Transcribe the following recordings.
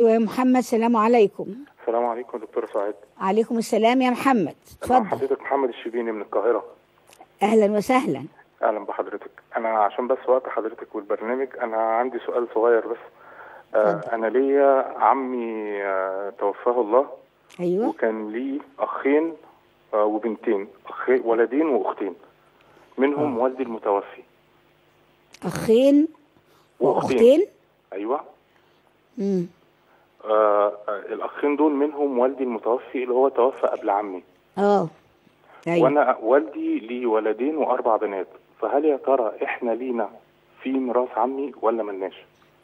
يا محمد سلام عليكم السلام عليكم يا دكتور سعيد عليكم السلام يا محمد أنا اتفضل حضرتك محمد الشبيني من القاهرة اهلا وسهلا أهلا بحضرتك أنا عشان بس وقت حضرتك والبرنامج أنا عندي سؤال صغير بس آه أنا ليا عمي آه توفاه الله ايوه وكان لي أخين آه وبنتين أخي ولدين وأختين منهم والدي المتوفي اخين واختين أيوه امم آه آه، الأخين دول منهم والدي المتوفي اللي هو توفى قبل عمي اه ايوه وانا والدي لي ولدين واربع بنات فهل يا ترى احنا لينا في ميراث عمي ولا ملناش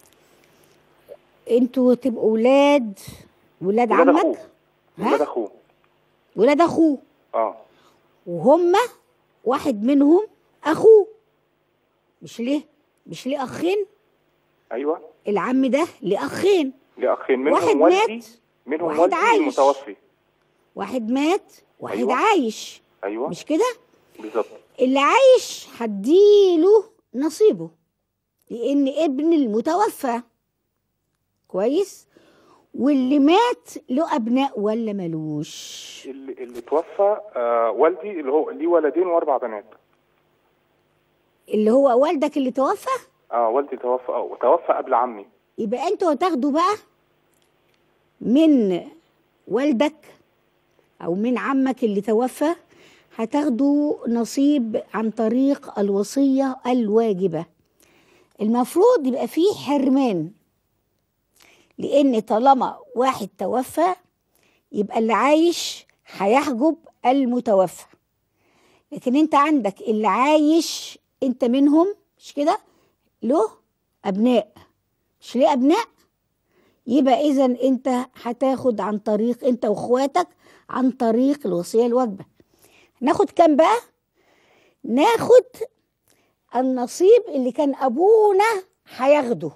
انتوا تبقوا ولاد ولاد ولاد عمك اخوه ها؟ ولاد اخوه ولاد اخوه اه وهم واحد منهم اخوه مش ليه مش ليه اخين ايوه العم ده ليه اخين لي اخين منهم واحد والدي مات منهم واحد والدي عايش. المتوفي واحد مات واحد أيوة. عايش ايوه مش كده بالظبط اللي عايش هديله نصيبه لان ابن المتوفى كويس واللي مات له ابناء ولا ملوش اللي, اللي توفى آه والدي اللي هو ليه ولدين واربع بنات اللي هو والدك اللي توفى اه والدي توفى اه توفى قبل عمي يبقى انتوا هتاخدوا بقى من والدك او من عمك اللي توفى هتاخدوا نصيب عن طريق الوصية الواجبة المفروض يبقى فيه حرمان لان طالما واحد توفى يبقى اللي عايش هيحجب المتوفى لكن انت عندك اللي عايش انت منهم مش كده له ابناء مش ليه ابناء يبقى اذا انت هتاخد عن طريق انت واخواتك عن طريق الوصيه الواجبه ناخد كام بقى ناخد النصيب اللي كان ابونا هياخده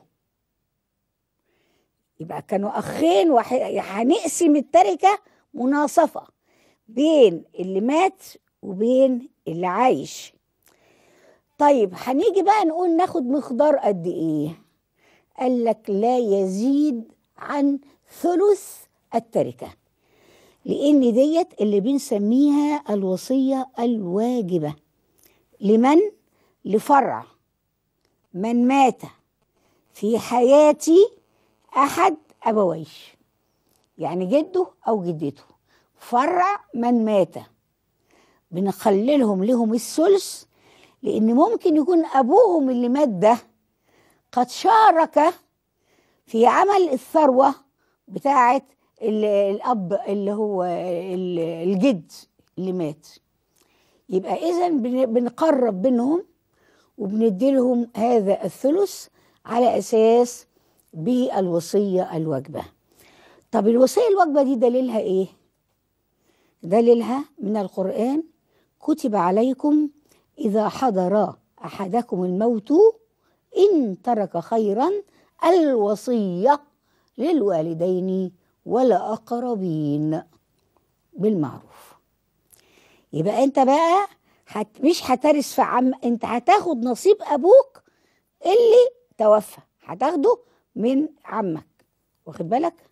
يبقى كانوا اخين وح- هنقسم التركه مناصفه بين اللي مات وبين اللي عايش طيب هنيجي بقى نقول ناخد مقدار قد ايه قال لك لا يزيد عن ثلث التركه لان ديت اللي بنسميها الوصيه الواجبه لمن لفرع من مات في حياتي احد ابويه يعني جده او جدته فرع من مات بنخللهم لهم الثلث لان ممكن يكون ابوهم اللي مات ده قد شارك في عمل الثروه بتاعه ال- الاب اللي هو ال- الجد اللي مات يبقى اذا بنقرب بينهم وبندي لهم هذا الثلث على اساس بالوصيه الواجبه طب الوصيه الواجبه دي دليلها ايه دليلها من القران كتب عليكم اذا حضر احدكم الموت ان ترك خيرا الوصيه للوالدين والاقربين بالمعروف يبقى انت بقى هت مش هترث في عم انت هتاخد نصيب ابوك اللي توفى هتاخده من عمك واخد بالك